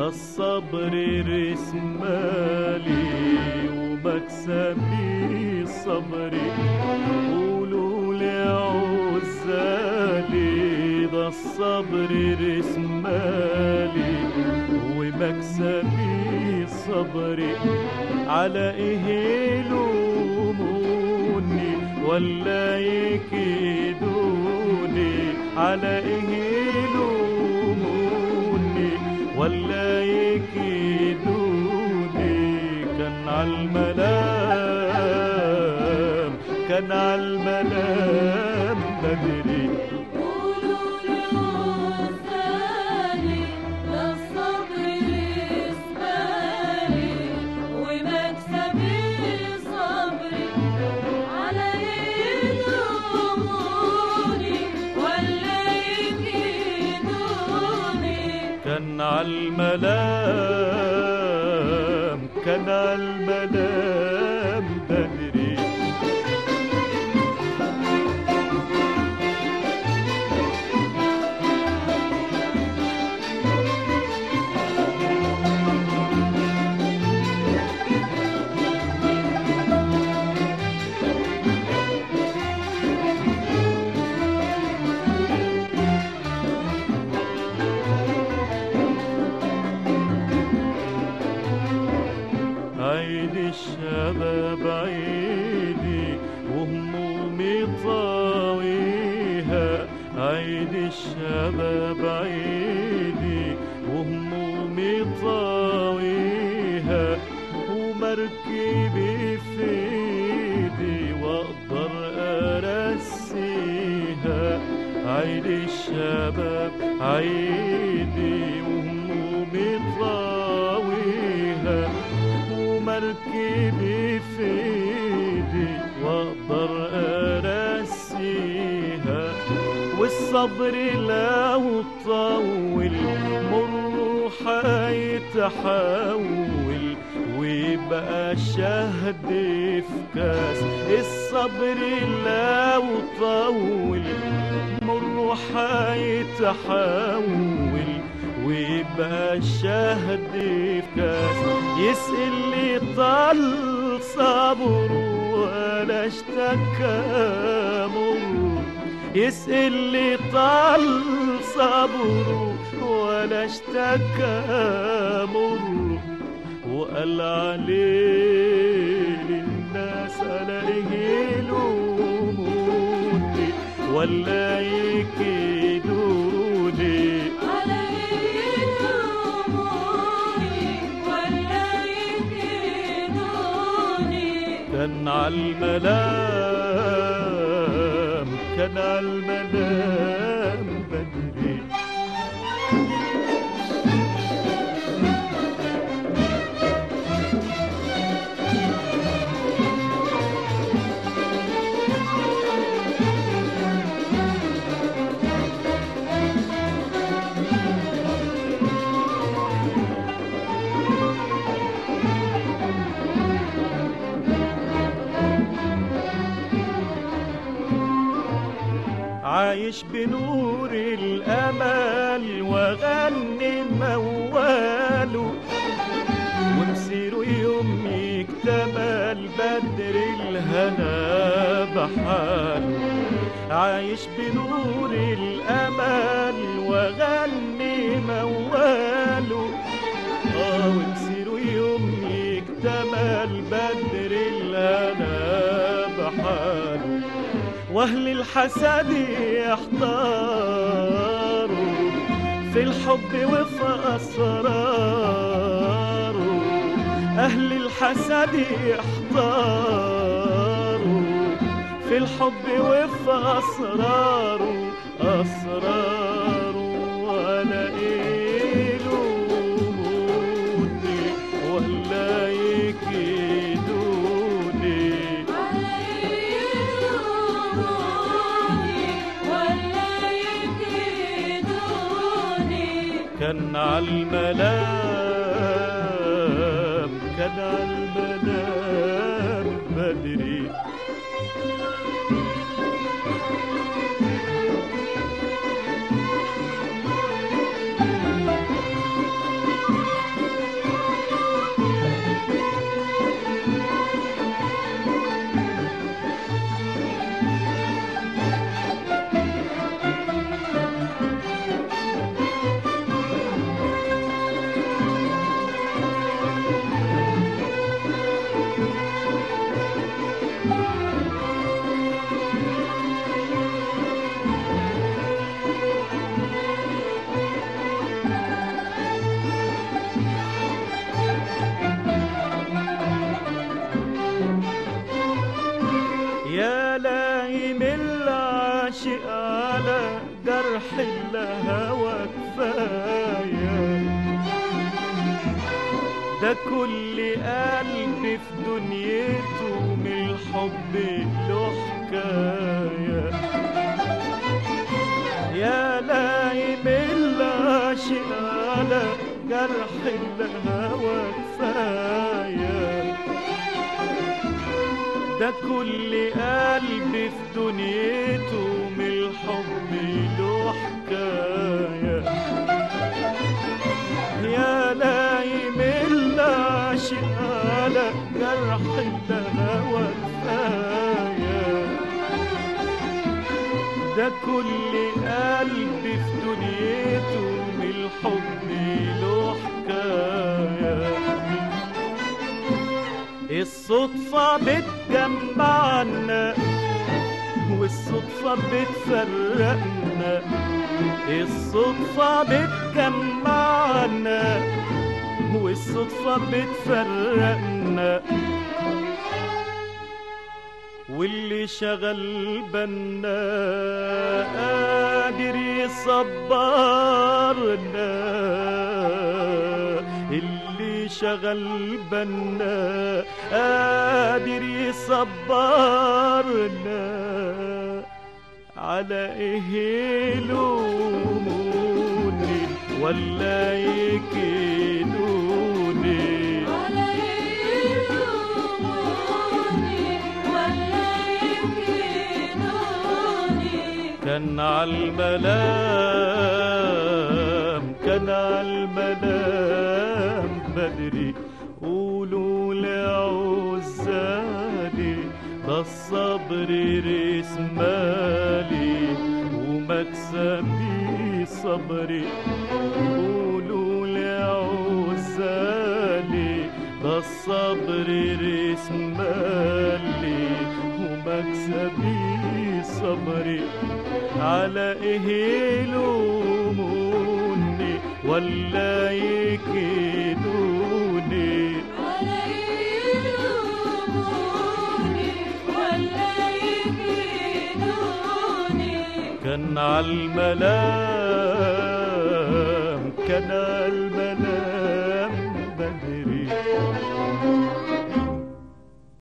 ده الصبر رسمالي ومكسبي صبري قولوا لي عزالي ده الصبر رسمالي ومكسبي صبري على ايه يلوموني ولا يكيدوني على ايه يلوموني ولا يكيدوني كان على الملام كان على الملام بدري قولوا لعزالي ده الصبر رسمالي ومكسبي صبري على يلوموني ولا يكيدوني كان على الملام كان على الملام بدري عيد الشباب عيدي وهمومي طاويها عيد الشباب عيدي وهمومي طاويها ومركبي في ايدي واقدر ارسيها عيد الشباب عيدي وهمومي طاويها ومركبي في ايدي واقدر ارسيها والصبر لو طول مر حيتحول ويبقى شهد في كاس الصبر لو طول مر حيتحول ويبقى الشهد في كاس يسقي اللي طال صبره ولا اشتكى مره يسقي اللي طال صبره ولا اشتكى مره وقال عليه للناس الاقيه يلوموني ولا يكيدوني على يلوموني ولا يكيدوني كان على الملام كان على الملام بدري عايش بنور الأمل وغني مواله ومسيره يوم يكتمل بدر الهنا بحاله عايش بنور الأمل وغني مواله اه ومسيره يوم يكتمل بدر الهنا بحاله واهل الحسد يحتاروا في الحب وفي اسراره اهل الحسد يحتاروا في الحب وفي اسراره اسراره ولا يلوموني ولا يكيدوني على يلوموني ولا يكيدوني كان على الملام كان على الملام بدري الهوى كفاية ده كل قلب في دنيته من الحب له حكاية يا لايم العاشق على جرح الهوى كفاية ده كل قلب في دنيته من الحب له حكاية يا لايم العاشق على جرح الهوى كفاية ده كل قلب في دنيته من الحب له حكايه الصدفة بتجمعنا والصدفة بتفرقنا الصدفة بتجمعنا والصدفة بتفرقنا واللي شغل بنا قادر يصبرنا اللي شغل بنا قادر يصبرنا على ايه يلوموني ولا يكيدوني على يلوموني ولا يكيدوني كان على الملام كان على الملام بدري قولوا لعزالي ده الصبر ريس مالي ومكسبي صبري قولوا لعزالي ده الصبر ريس مالي ومكسبي صبري على ايه يلوموني ولا يكيدوني على يلوموني ولا يكيدوني كان على الملام كان على الملام